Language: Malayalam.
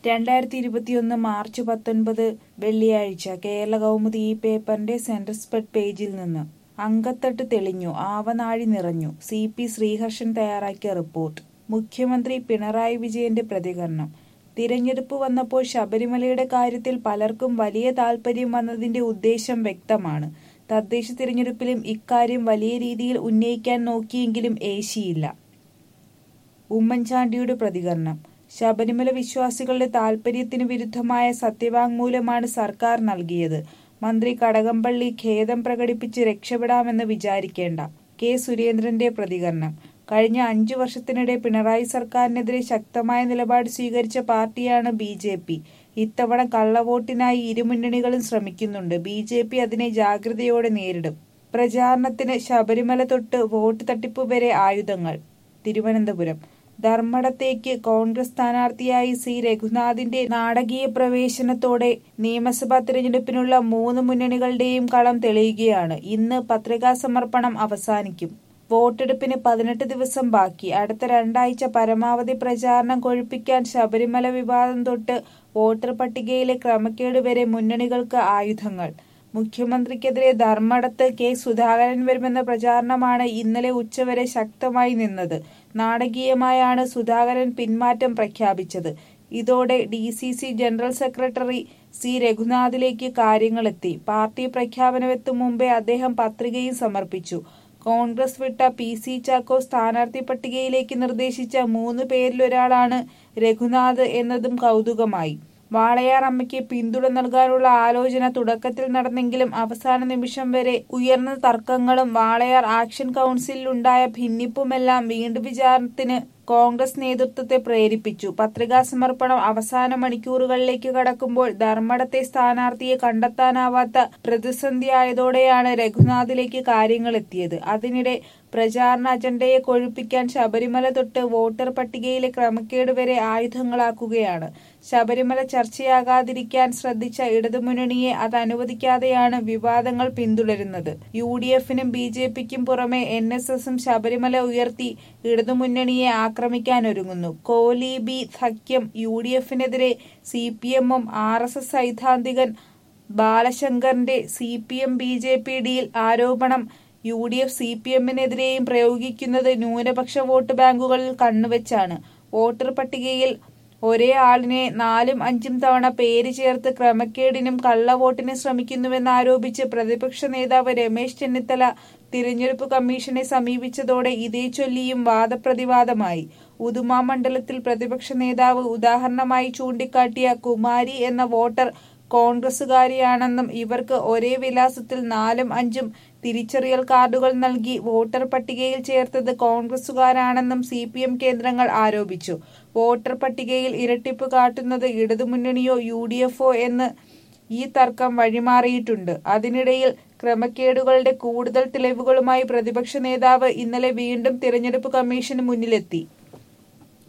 രണ്ടായിരത്തി ഇരുപത്തിയൊന്ന് മാർച്ച് പത്തൊൻപത് വെള്ളിയാഴ്ച കേരള കൗമുദി ഈ പേപ്പറിന്റെ സെന്റർ സ്പ്രെഡ് പേജിൽ നിന്ന് അങ്കത്തട്ട് തെളിഞ്ഞു ആവനാഴി നിറഞ്ഞു സി പി ശ്രീഹർഷൻ തയ്യാറാക്കിയ റിപ്പോർട്ട് മുഖ്യമന്ത്രി പിണറായി വിജയന്റെ പ്രതികരണം തിരഞ്ഞെടുപ്പ് വന്നപ്പോൾ ശബരിമലയുടെ കാര്യത്തിൽ പലർക്കും വലിയ താൽപര്യം വന്നതിന്റെ ഉദ്ദേശം വ്യക്തമാണ് തദ്ദേശ തിരഞ്ഞെടുപ്പിലും ഇക്കാര്യം വലിയ രീതിയിൽ ഉന്നയിക്കാൻ നോക്കിയെങ്കിലും ഏശിയില്ല ഉമ്മൻചാണ്ടിയുടെ പ്രതികരണം ശബരിമല വിശ്വാസികളുടെ താൽപര്യത്തിന് വിരുദ്ധമായ സത്യവാങ്മൂലമാണ് സർക്കാർ നൽകിയത് മന്ത്രി കടകംപള്ളി ഖേദം പ്രകടിപ്പിച്ച് രക്ഷപ്പെടാമെന്ന് വിചാരിക്കേണ്ട കെ സുരേന്ദ്രന്റെ പ്രതികരണം കഴിഞ്ഞ അഞ്ചു വർഷത്തിനിടെ പിണറായി സർക്കാരിനെതിരെ ശക്തമായ നിലപാട് സ്വീകരിച്ച പാർട്ടിയാണ് ബി ജെ പി ഇത്തവണ കള്ളവോട്ടിനായി ഇരുമുന്നണികളും ശ്രമിക്കുന്നുണ്ട് ബി ജെ പി അതിനെ ജാഗ്രതയോടെ നേരിടും പ്രചാരണത്തിന് ശബരിമല തൊട്ട് വോട്ട് തട്ടിപ്പ് വരെ ആയുധങ്ങൾ തിരുവനന്തപുരം ധർമ്മടത്തേക്ക് കോൺഗ്രസ് സ്ഥാനാർത്ഥിയായി സി രഘുനാഥിന്റെ നാടകീയ പ്രവേശനത്തോടെ നിയമസഭാ തിരഞ്ഞെടുപ്പിനുള്ള മൂന്ന് മുന്നണികളുടെയും കളം തെളിയുകയാണ് ഇന്ന് പത്രികാ സമർപ്പണം അവസാനിക്കും വോട്ടെടുപ്പിന് പതിനെട്ട് ദിവസം ബാക്കി അടുത്ത രണ്ടാഴ്ച പരമാവധി പ്രചാരണം കൊഴുപ്പിക്കാൻ ശബരിമല വിവാദം തൊട്ട് വോട്ടർ പട്ടികയിലെ ക്രമക്കേട് വരെ മുന്നണികൾക്ക് ആയുധങ്ങൾ മുഖ്യമന്ത്രിക്കെതിരെ ധർമ്മടത്ത് കെ സുധാകരൻ വരുമെന്ന പ്രചാരണമാണ് ഇന്നലെ ഉച്ചവരെ ശക്തമായി നിന്നത് നാടകീയമായാണ് സുധാകരൻ പിന്മാറ്റം പ്രഖ്യാപിച്ചത് ഇതോടെ D C C general secretary C രഘുനാഥിലേക്ക് കാര്യങ്ങളെത്തി പാർട്ടി പ്രഖ്യാപനമെത്തും മുമ്പേ അദ്ദേഹം പത്രികയും സമർപ്പിച്ചു കോൺഗ്രസ് വിട്ട പി സി ചാക്കോ സ്ഥാനാർത്ഥി പട്ടികയിലേക്ക് നിർദ്ദേശിച്ച മൂന്ന് പേരിലൊരാളാണ് രഘുനാഥ് എന്നതും കൗതുകമായി വാളയാർ അമ്മയ്ക്ക് പിന്തുണ നൽകാനുള്ള ആലോചന തുടക്കത്തിൽ നടന്നെങ്കിലും അവസാന നിമിഷം വരെ ഉയർന്ന തർക്കങ്ങളും വാളയാർ ആക്ഷൻ കൗൺസിലുണ്ടായ ഭിന്നിപ്പുമെല്ലാം വീണ്ടും വിചാരണത്തിന് കോൺഗ്രസ് നേതൃത്വത്തെ പ്രേരിപ്പിച്ചു പത്രികാ സമർപ്പണം അവസാന മണിക്കൂറുകളിലേക്ക് കടക്കുമ്പോൾ ധർമ്മടത്തെ സ്ഥാനാർത്ഥിയെ കണ്ടെത്താനാവാത്ത പ്രതിസന്ധിയായതോടെയാണ് രഘുനാഥിലേക്ക് കാര്യങ്ങൾ എത്തിയത് അതിനിടെ പ്രചാരണ അജണ്ടയെ കൊഴുപ്പിക്കാൻ ശബരിമല തൊട്ട് വോട്ടർ പട്ടികയിലെ ക്രമക്കേട് വരെ ആയുധങ്ങളാക്കുകയാണ് ശബരിമല ചർച്ചയാകാതിരിക്കാൻ ശ്രദ്ധിച്ച ഇടതുമുന്നണിയെ അത് അനുവദിക്കാതെയാണ് വിവാദങ്ങൾ പിന്തുടരുന്നത് യു ഡി എഫിനും ബി ജെ പിക്കും പുറമെ എൻ എസ് എസും ശബരിമല ഉയർത്തി ഇടതുമുന്നണിയെ ആക്രമിക്കാനൊരുങ്ങുന്നു കോലീബി സഖ്യം യു ഡി എഫിനെതിരെ സി പി എമ്മും ആർ എസ് എസ് സൈദ്ധാന്തികൻ ബാലശങ്കറിന്റെ C P M B J P ഡിയിൽ ആരോപണം U D F C P എമ്മിനെതിരെയും പ്രയോഗിക്കുന്നത് ന്യൂനപക്ഷ വോട്ട് ബാങ്കുകളിൽ കണ്ണുവെച്ചാണ് വോട്ടർ പട്ടികയിൽ ഒരേ ആളിനെ നാലും അഞ്ചും തവണ പേര് ചേർത്ത് ക്രമക്കേടിനും കള്ളവോട്ടിനും ശ്രമിക്കുന്നുവെന്നാരോപിച്ച് പ്രതിപക്ഷ നേതാവ് രമേശ് ചെന്നിത്തല തിരഞ്ഞെടുപ്പ് കമ്മീഷനെ സമീപിച്ചതോടെ ഇതേ ചൊല്ലിയും വാദപ്രതിവാദമായി ഉദുമ മണ്ഡലത്തിൽ പ്രതിപക്ഷ നേതാവ് ഉദാഹരണമായി ചൂണ്ടിക്കാട്ടിയ കുമാരി എന്ന വോട്ടർ കോൺഗ്രസുകാരിയാണെന്നും ഇവർക്ക് ഒരേ വിലാസത്തിൽ നാലും അഞ്ചും തിരിച്ചറിയൽ കാർഡുകൾ നൽകി വോട്ടർ പട്ടികയിൽ ചേർത്തത് കോൺഗ്രസുകാരാണെന്നും സി പി എം കേന്ദ്രങ്ങൾ ആരോപിച്ചു വോട്ടർ പട്ടികയിൽ ഇരട്ടിപ്പ് കാട്ടുന്നത് ഇടതുമുന്നണിയോ യു ഡി എഫോ എന്ന് ഈ തർക്കം വഴിമാറിയിട്ടുണ്ട് അതിനിടയിൽ ക്രമക്കേടുകളുടെ കൂടുതൽ തെളിവുകളുമായി പ്രതിപക്ഷ നേതാവ് ഇന്നലെ വീണ്ടും തിരഞ്ഞെടുപ്പ് കമ്മീഷന് മുന്നിലെത്തി